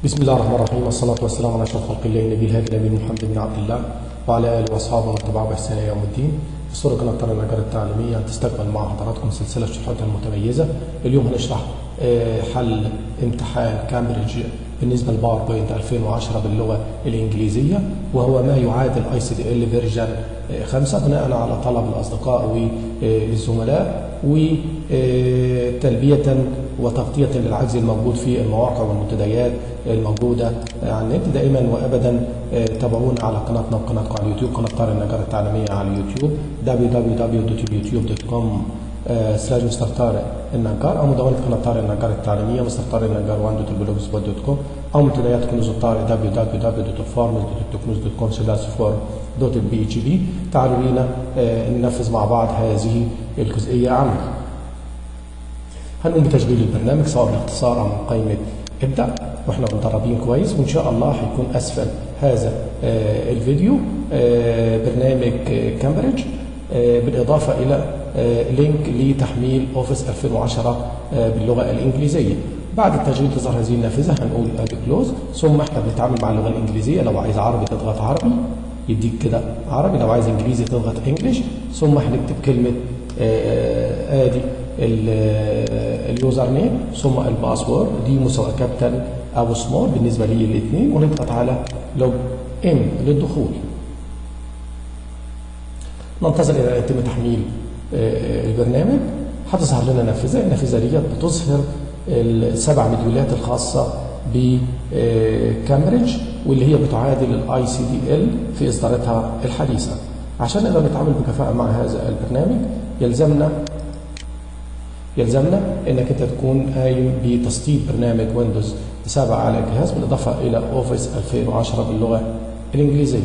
بسم الله الرحمن الرحيم والصلاة والسلام على أشرف خلق الله النبي الهادي نبي محمد بن عبد الله وعلى آله وأصحابه واتباعه بإحسان إلى يوم الدين. في صورة قناة طريق النجار التعليمية تستقبل مع حضراتكم سلسلة شروحات المتميزة. اليوم هنشرح آه، حل امتحان كامبريدج بالنسبة للباوربوينت 2010 باللغة الإنجليزية وهو ما يعادل اي سي دي ال فيرجن 5 بناء على طلب الأصدقاء والزملاء وتلبية وتغطية للعجز الموجود في المواقع والمنتديات الموجودة على النت دائما وأبدا تابعونا على قناتنا وقناتكم على اليوتيوب قناة طارق النجار التعليمية على اليوتيوب www.youtube.com سلاش مستر طارق النجار او مدونه قناه طارق النجار التعليميه مستر طارق النجار 1 دوت البلوج سبوت دوت كوم او منتديات كنوز الطارق www.farmers.teknوز.com سلاش فور دوت البي اتش بي تعالوا بينا آه، ننفذ مع بعض هذه الجزئيه عملي هنقوم بتشغيل البرنامج سواء باختصار او من قائمه ابدا واحنا مدربين كويس وان شاء الله هيكون اسفل هذا آه، الفيديو آه، برنامج آه، كامبريدج آه، بالاضافه الى آه، لينك لتحميل اوفيس 2010 آه، باللغه الانجليزيه بعد التشغيل تظهر هذه النافذه هنقول ادي كلوز ثم احنا بنتعامل مع اللغه الانجليزيه لو عايز عربي تضغط عربي يديك كده عربي لو عايز انجليزي تضغط انجلش ثم هنكتب كلمه آه، ادي ال- آه، اليوزر نيم ثم الباسورد دي مساواه كابيتال او سمول بالنسبه لي الاثنين ونضغط على لوج ان للدخول ننتظر الى ان يتم تحميل آه، البرنامج هتظهر لنا نافذه النافذه ديت بتظهر السبع مديولات الخاصه بكامبريدج واللي هي بتعادل الاي سي دي ال في اصداراتها الحديثه عشان نقدر نتعامل بكفاءه مع هذا البرنامج يلزمنا يلزمنا انك انت تكون قايم بتسطيب برنامج ويندوز 7 على الجهاز بالاضافه الى اوفيس 2010 باللغه الانجليزيه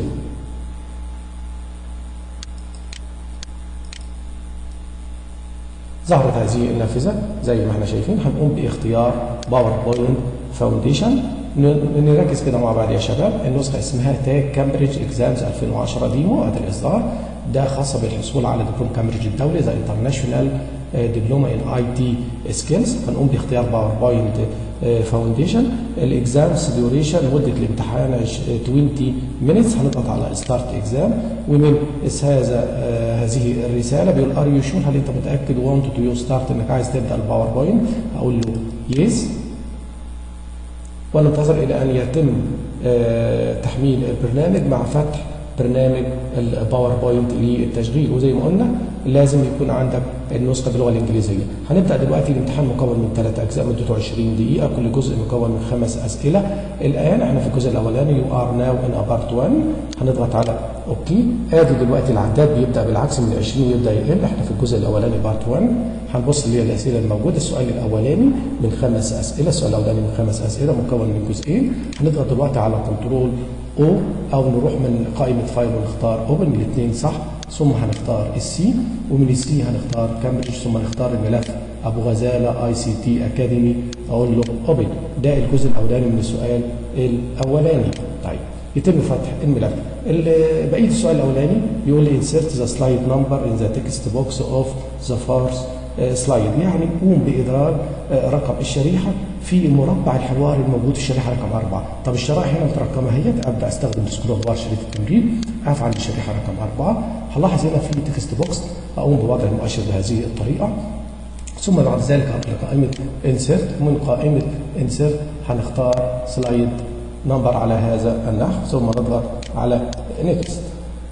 ظهرت هذه النافذة زي ما احنا شايفين هنقوم باختيار باوربوينت فاونديشن نركز كده مع بعض يا شباب النسخة اسمها تاج كامبريدج اكزامز 2010 ديمو ادي الاصدار ده خاصة بالحصول على دبلوم كامبريدج الدولي ذا انترناشونال دبلومة ان اي تي سكيلز هنقوم باختيار باوربوينت فاونديشن الاكزامز ديوريشن مدة الامتحان عش- 20 مينتس هنضغط على ستارت اكزام ومن اس هذا آه، هذه الرسالة بيقول ار يو شور هل انت متأكد وانت تو يو ستارت انك عايز تبدأ الباوربوينت اقول له يس وننتظر الى ان يتم آه، تحميل البرنامج مع فتح برنامج الباوربوينت للتشغيل وزي ما قلنا لازم يكون عندك النسخه باللغه الانجليزيه هنبدا دلوقتي الامتحان مكون من ثلاث اجزاء مدته 20 دقيقه كل جزء مكون من خمس اسئله الان احنا في الجزء الاولاني يو ار ناو ان بارت 1 هنضغط على اوكي ادي دلوقتي العداد بيبدا بالعكس من 20 يبدا يقل احنا في الجزء الاولاني بارت 1 هنبص للاسئله الموجوده السؤال الاولاني من خمس اسئله السؤال الاولاني من خمس اسئله مكون من جزئين هنضغط دلوقتي على كنترول او او نروح من قائمه فايل ونختار اوبن الاثنين صح ثم هنختار السي ومن السي هنختار كامبريدج ثم نختار الملف ابو غزاله اي سي تي اكاديمي اقول له اوبن ده الجزء الاولاني من السؤال الاولاني طيب يتم فتح الملف ال- بقيه السؤال الاولاني بيقول لي insert the slide number in the text box of the first سلايد يعني قوم بادراج آه، رقم الشريحه في مربع الحوار الموجود في الشريحه رقم اربعه، طب الشرائح هنا مترقمه اهي ابدا استخدم سكرول بار شريط التمرين اقف عند الشريحه رقم اربعه هلاحظ هنا في تكست بوكس اقوم بوضع المؤشر بهذه الطريقه ثم بعد ذلك هروح لقائمه انسرت من قائمه انسرت هنختار سلايد نمبر على هذا النحو ثم نضغط على نيكست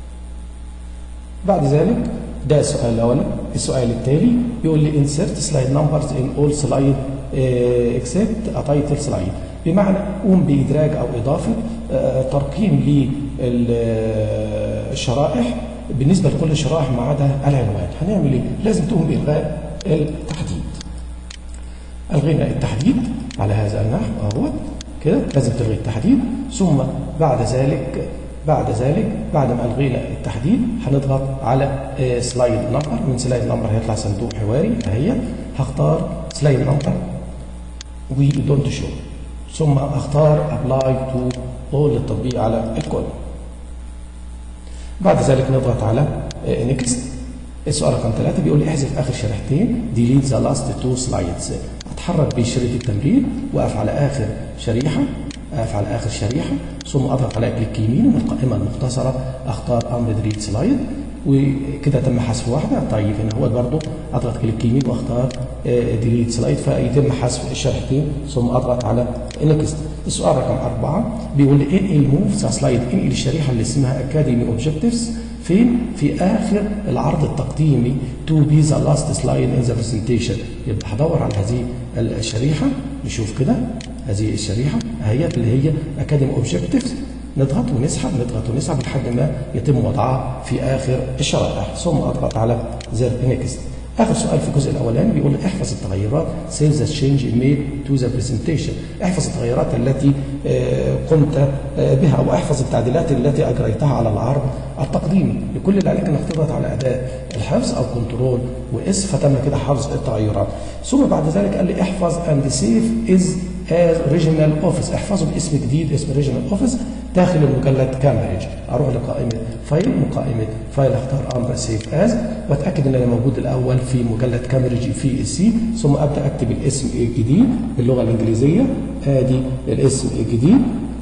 بعد ذلك ده السؤال الاول السؤال التالي بيقول لي insert slide numbers in all slide آه، except a title slide بمعنى قوم بادراج او اضافه آه، ترقيم للشرائح بالنسبه لكل شرائح ما عدا العنوان هنعمل ايه لازم تقوم بالغاء التحديد الغينا التحديد على هذا النحو اهوت كده لازم تلغي التحديد ثم بعد ذلك بعد ذلك بعد ما الغينا التحديد هنضغط على آه، سلايد نمبر من سلايد نمبر هيطلع صندوق حواري اهي هختار سلايد نمبر ودونت شو ثم اختار ابلاي تو اول للتطبيق على الكل بعد ذلك نضغط على نيكست السؤال رقم ثلاثة بيقول لي احذف اخر شريحتين ديليت ذا لاست تو سلايدز اتحرك بشريط التمرير واقف على اخر شريحة اقف على اخر شريحه ثم اضغط على كليك يمين ومن القائمه المختصره اختار امر ديليت سلايد وكده تم حذف واحده طيب هنا هو برضه اضغط كليك يمين واختار ديليت سلايد فيتم حذف الشريحتين ثم اضغط على نكست السؤال رقم أربعة بيقول لي انقل موف سلايد انقل الشريحه اللي اسمها اكاديمي اوبجكتيفز فين؟ في اخر العرض التقديمي تو بي ذا لاست سلايد ان ذا برزنتيشن يبقى هدور على هذه الشريحه نشوف كده هذه الشريحه اهي اللي هي اكاديمي اوبجكتيفز نضغط ونسحب نضغط ونسحب لحد ما يتم وضعها في اخر الشرائح ثم اضغط على زر نيكست اخر سؤال في الجزء الاولاني بيقول لي احفظ التغيرات سيف ذا تشينج ميد تو ذا برزنتيشن احفظ التغيرات التي قمت بها او احفظ التعديلات التي اجريتها على العرض التقديمي لكل اللي عليك انك تضغط على اداه الحفظ او كنترول واس فتم كده حفظ التغيرات ثم بعد ذلك قال لي احفظ اند سيف از از اوريجينال اوفيس احفظه باسم جديد اسم اوريجينال اوفيس داخل المجلد كامبريدج اروح لقائمه فايل من قائمه فايل اختار امر سيف از واتاكد ان انا موجود الاول في مجلد كامبريدج في السي ثم ابدا اكتب الاسم الجديد باللغه الانجليزيه ادي الاسم الجديد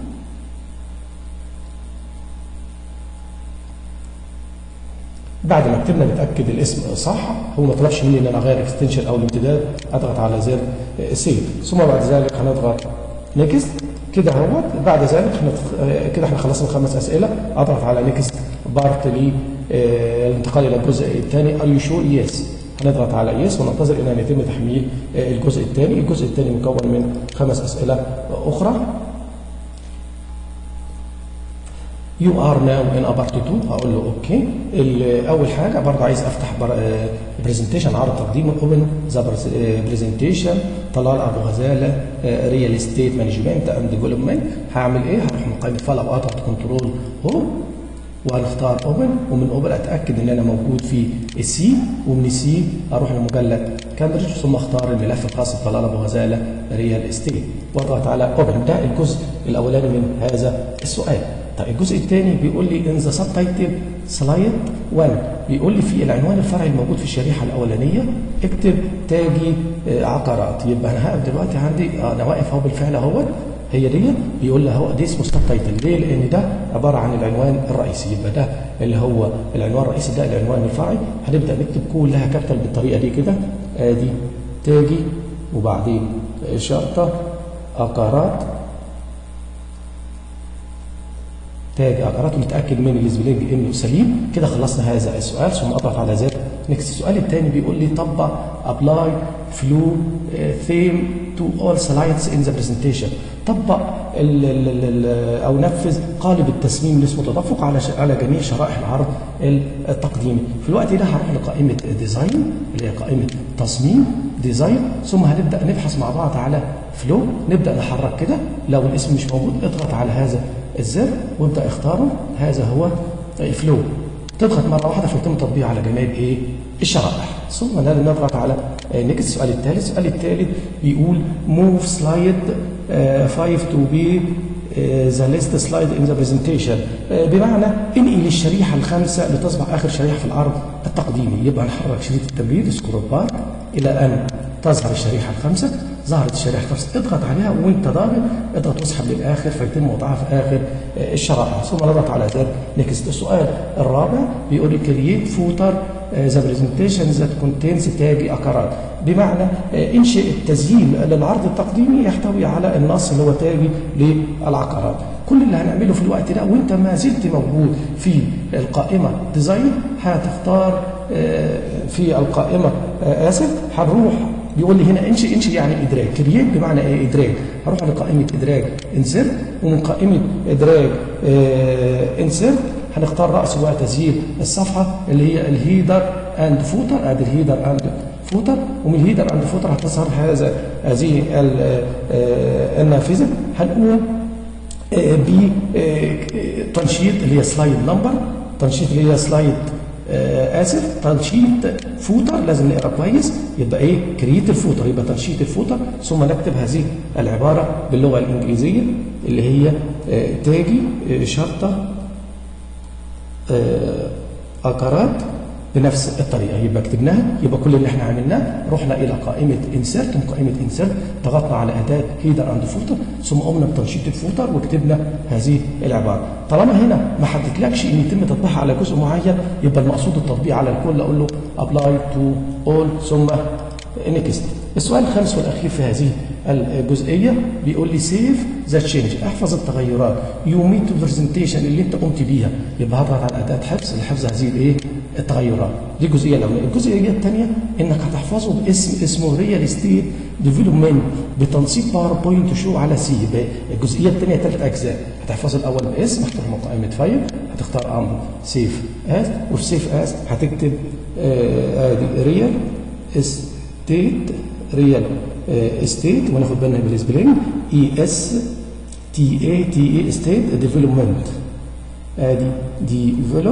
بعد ما كتبنا نتاكد الاسم صح هو ما طلبش مني ان انا اغير اكستنشن او الامتداد اضغط على زر سيف ثم بعد ذلك هنضغط نيكست كده اهوت بعد ذلك احنا كده احنا خلصنا خمس اسئله اضغط على نيكست بارت للانتقال الى الجزء الثاني ار يو شور يس هنضغط على يس وننتظر الى ان يتم تحميل الجزء الثاني الجزء الثاني مكون من خمس اسئله اخرى يو ار ناو ان ابارت 2 هقول له اوكي اول حاجه برضه عايز افتح برزنتيشن عرض تقديم اوبن ذا برزنتيشن طلال ابو غزاله ريال استيت مانجمنت اند ديفلوبمنت هعمل ايه؟ هروح من قائمه فايل او اضغط كنترول هوم وهنختار اوبن ومن اوبن اتاكد ان انا موجود في السي ومن السي اروح لمجلد كامبريدج ثم اختار الملف الخاص بطلال ابو غزاله ريال استيت واضغط على اوبن ده الجزء الاولاني من هذا السؤال طيب الجزء الثاني بيقول لي ان ذا سب تايتل سلايد 1 بيقول لي في العنوان الفرعي الموجود في الشريحه الاولانيه اكتب تاجي عقارات يبقى انا هقف دلوقتي عندي انا واقف اهو بالفعل اهوت هي دي بيقول لي اهو دي اسمه سب تايتل ليه؟ لان ده عباره عن العنوان الرئيسي يبقى ده اللي هو العنوان الرئيسي ده العنوان الفرعي هنبدا نكتب كلها كابيتال بالطريقه دي كده ادي تاجي وبعدين شرطه عقارات تاج عقارات ونتاكد من السبلينج انه سليم كده خلصنا هذا السؤال ثم اضغط على زر نكست السؤال الثاني بيقول لي طبق ابلاي فلو ثيم تو اول سلايدز ان ذا برزنتيشن طبق ال ال ال او نفذ قالب التصميم اللي اسمه تدفق على على جميع شرائح العرض التقديمي في الوقت ده هروح لقائمه ديزاين اللي هي قائمه تصميم ديزاين ثم هنبدا نبحث مع بعض على فلو نبدا نحرك كده لو الاسم مش موجود اضغط على هذا الزر وابدا اختاره هذا هو فلو تضغط مره واحده فيتم تطبيقه على جميع ايه الشرائح ثم نضغط على نيكست السؤال الثالث السؤال الثالث بيقول موف سلايد 5 تو بي ذا ليست سلايد ان ذا برزنتيشن بمعنى انقل الشريحه الخامسه لتصبح اخر شريحه في العرض التقديمي يبقى نحرك شريط التمرير سكرول بار الى ان تظهر الشريحه الخامسه ظهرت الشريحه الخامسه اضغط عليها وانت ضاغط اضغط واسحب للاخر فيتم وضعها في اخر الشرائح ثم نضغط على زر نيكست السؤال الرابع بيقول لي كرييت فوتر ذا برزنتيشن ذات كونتينز تاجي عقارات بمعنى انشئ التسجيل للعرض التقديمي يحتوي على النص اللي هو تاجي للعقارات كل اللي هنعمله في الوقت ده وانت ما زلت موجود في القائمه ديزاين هتختار في القائمه اسف هنروح بيقول لي هنا انشئ انشئ يعني ادراج كرييت بمعنى ايه ادراج هروح لقائمه ادراج انسرت ومن قائمه ادراج اه انسرت هنختار راس وتسجيل الصفحه اللي هي الهيدر اند فوتر ادي الهيدر اند فوتر ومن الهيدر اند فوتر هتظهر هذا هذه النافذه هنقوم بتنشيط اللي هي سلايد نمبر تنشيط اللي هي سلايد اسف تنشيط فوتر لازم نقرا كويس يبقى ايه كرييت الفوتر يبقى تنشيط الفوتر ثم نكتب هذه العباره باللغه الانجليزيه اللي هي تاجي شرطه عقارات بنفس الطريقه يبقى كتبناها يبقى كل اللي احنا عملناه رحنا الى قائمه انسيرت من قائمه انسيرت ضغطنا على اداه هيدر اند فوتر ثم قمنا بتنشيط الفوتر وكتبنا هذه العباره طالما هنا ما حددلكش ان يتم تطبيقها على جزء معين يبقى المقصود التطبيق على الكل اقول له ابلاي تو اول ثم نيكست السؤال الخامس والاخير في هذه الجزئيه بيقول لي سيف ذا تشينج احفظ التغيرات يو ميت برزنتيشن اللي انت قمت بيها يبقى هضغط على اداه حفظ لحفظ هذه الايه التغيرات دي الجزئيه الاولانيه الجزئيه الثانيه انك هتحفظه باسم اسمه ريال استيت ديفلوبمنت بتنسيق باوربوينت شو على سي يبقى الجزئيه الثانيه ثلاث اجزاء هتحفظه الاول باسم هتروح من قائمه فايل هتختار امر سيف اس وفي سيف اس هتكتب ادي ريال ستيت ريال ستيت وناخد بالنا من السبلينج اي اس تي اي تي اي ستيت ديفلوبمنت ادي ديفلوب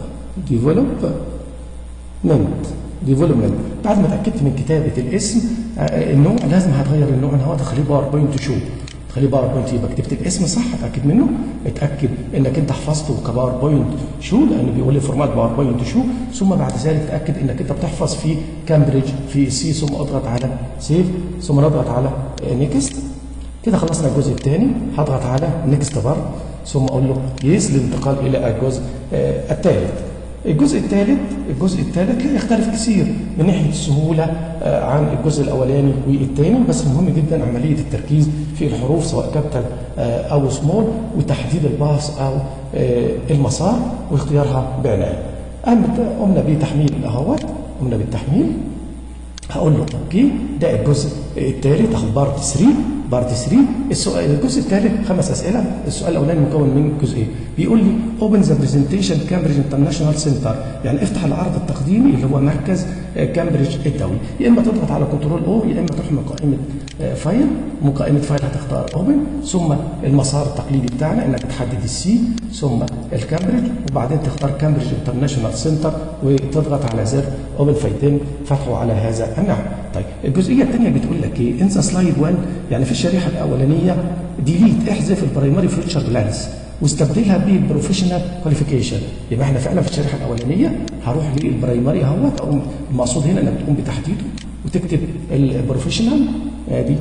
ديفلوبمنت ديفلوبمنت بعد ما اتاكدت من كتابه الاسم النوع لازم هتغير النوع ان هو تخليه باوربوينت شو تخليه باوربوينت يبقى كتبت الاسم صح اتاكد منه اتاكد انك انت حفظته كباوربوينت شو لان بيقول لي فورمات باوربوينت شو ثم بعد ذلك تاكد انك انت بتحفظ في كامبريدج في سي ثم اضغط على سيف ثم اضغط على نيكست كده خلصنا الجزء الثاني هضغط على نيكست بار ثم اقول له يس للانتقال الى الجزء الثالث الجزء الثالث الجزء الثالث لا يختلف كثير من ناحيه السهوله عن الجزء الاولاني والثاني بس مهم جدا عمليه التركيز في الحروف سواء كابيتال او سمول وتحديد الباص او المسار واختيارها بعنايه. قمنا بتحميل اهوت قمنا بالتحميل هقول له اوكي ده الجزء الثالث اخد بارت 3 بارت 3 السؤال الجزء الثالث خمس اسئله السؤال الاولاني مكون من جزئين بيقول لي اوبن ذا برزنتيشن كامبريدج انترناشونال سنتر يعني افتح العرض التقديمي اللي هو مركز كامبريدج الدولي يا اما تضغط على كنترول او يا اما تروح من قائمه فايل من قائمه فايل هتختار اوبن ثم المسار التقليدي بتاعنا انك تحدد السي ثم الكامبريدج وبعدين تختار كامبريدج انترناشونال سنتر وتضغط على زر اوبن فيتم فتحه على هذا النحو طيب الجزئيه الثانيه بتقول لك ايه انسى سلايد 1 يعني في الشريحه الاولانيه ديليت احذف البرايمري فيوتشر بلانز واستبدلها بالبروفيشنال كواليفيكيشن يبقى احنا فعلا في الشريحه الاولانيه هروح للبرايمري اهوت او المقصود هنا انك تقوم بتحديده وتكتب البروفيشنال ادي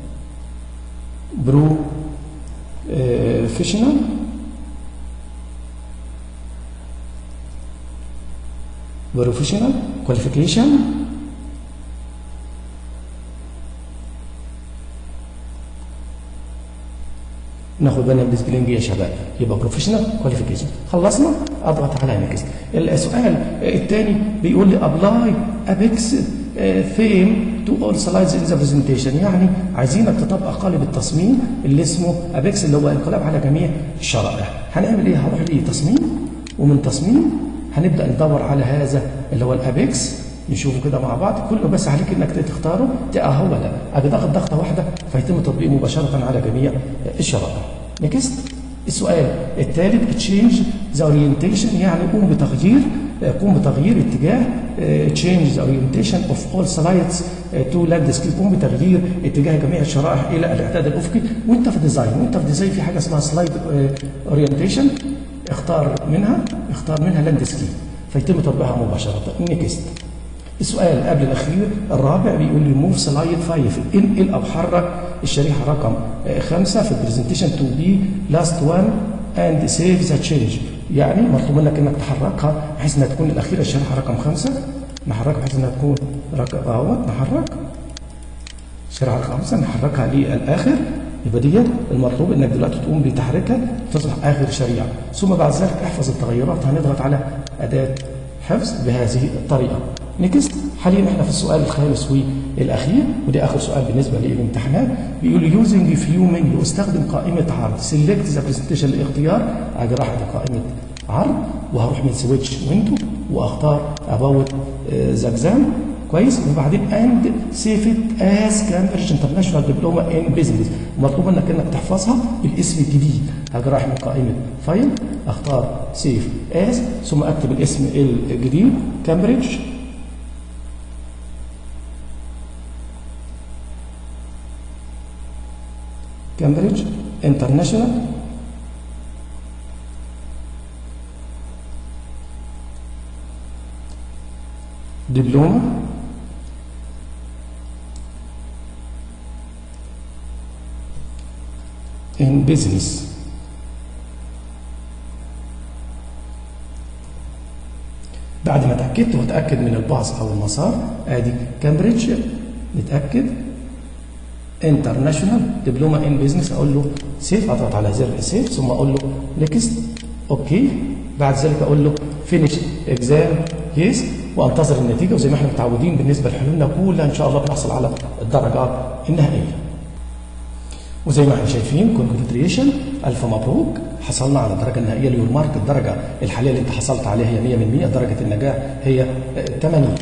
برو فيشنال بروفيشنال كواليفيكيشن ناخد بالنا من السبيلنج يا شباب يبقى بروفيشنال كواليفيكيشن خلصنا اضغط على نيكست السؤال الثاني بيقول لي ابلاي ابيكس ثيم تو اول سلايدز ان ذا برزنتيشن يعني عايزينك تطبق قالب التصميم اللي اسمه ابيكس اللي هو انقلاب على جميع الشرائح هنعمل ايه هروح لتصميم ومن تصميم هنبدا ندور على هذا اللي هو الابيكس نشوفه كده مع بعض كله بس عليك انك تختاره هو لا ادي ضغط ضغطه واحده فيتم تطبيقه مباشره على جميع الشرائح نكست السؤال الثالث تشينج ذا اورينتيشن يعني قوم بتغيير قوم بتغيير اتجاه تشينج ذا اورينتيشن اوف اول سلايدز تو لاندسكيب قوم بتغيير اتجاه جميع الشرائح الى الاعداد الافقي وانت في الديزاين وانت في الديزاين في حاجه اسمها سلايد اورينتيشن اختار منها اختار منها لاندسكيب فيتم تطبيقها مباشره نيكست السؤال قبل الاخير الرابع بيقول لي موف سلايد 5 انقل او حرك الشريحه رقم خمسه في البرزنتيشن تو بي لاست وان اند سيف ذا تشينج يعني مطلوب منك انك تحركها بحيث انها تكون الاخيره الشريحه رقم خمسه نحركها بحيث انها تكون رقم اهوت نحرك الشريحه رقم خمسه نحركها للاخر يبقى ديت المطلوب انك دلوقتي تقوم بتحريكها تصبح اخر شريعه ثم بعد ذلك احفظ التغيرات هنضغط على اداه حفظ بهذه الطريقه نيكست حاليا احنا في السؤال الخامس والاخير ودي اخر سؤال بالنسبه للامتحانات بيقول يوزنج فيو منيو استخدم قائمه عرض سيلكت ذا برزنتيشن لاختيار اجي راح قائمه عرض وهروح من سويتش ويندو واختار اباوت ذا اكزام كويس وبعدين اند سيف ات از كامبريدج انترناشونال دبلوما ان بزنس مطلوب منك انك تحفظها بالاسم الجديد هاجي رايح من قائمه فايل اختار سيف از ثم اكتب الاسم الجديد كامبريدج كامبريدج انترناشونال دبلومة in business بعد ما اتاكدت واتاكد من الباص او المسار ادي كامبريدج نتاكد انترناشونال دبلومه ان بزنس اقول له سيف اضغط على زر سيف ثم اقول له نيكست اوكي بعد ذلك اقول له فينيش اكزام يس وانتظر النتيجه وزي ما احنا متعودين بالنسبه لحلولنا كلها ان شاء الله بنحصل على الدرجات النهائيه وزي ما احنا شايفين كونجراتريشن الف مبروك حصلنا على الدرجه النهائيه ليور مارك الدرجه الحاليه اللي انت حصلت عليها هي 100 من 100 درجه النجاح هي 80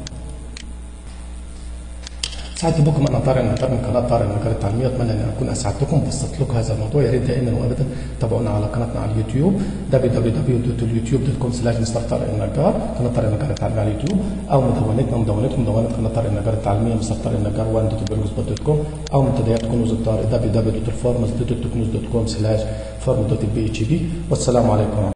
سعادتي بكم انا طارق النجار من قناه طارق النجار التعليميه اتمنى ان اكون اسعدتكم وبسطت لكم هذا الموضوع يا ريت دائما وابدا تابعونا على قناتنا على اليوتيوب www.youtube.com سلاش مستر طارق النجار قناه طارق النجار التعليميه على اليوتيوب او مدونتنا مدونتكم مدونه قناه طارق النجار التعليميه مستر طارق النجار 1.blogspot.com او منتديات كنوز الطارق www.farmers.toknos.com سلاش farm.php والسلام عليكم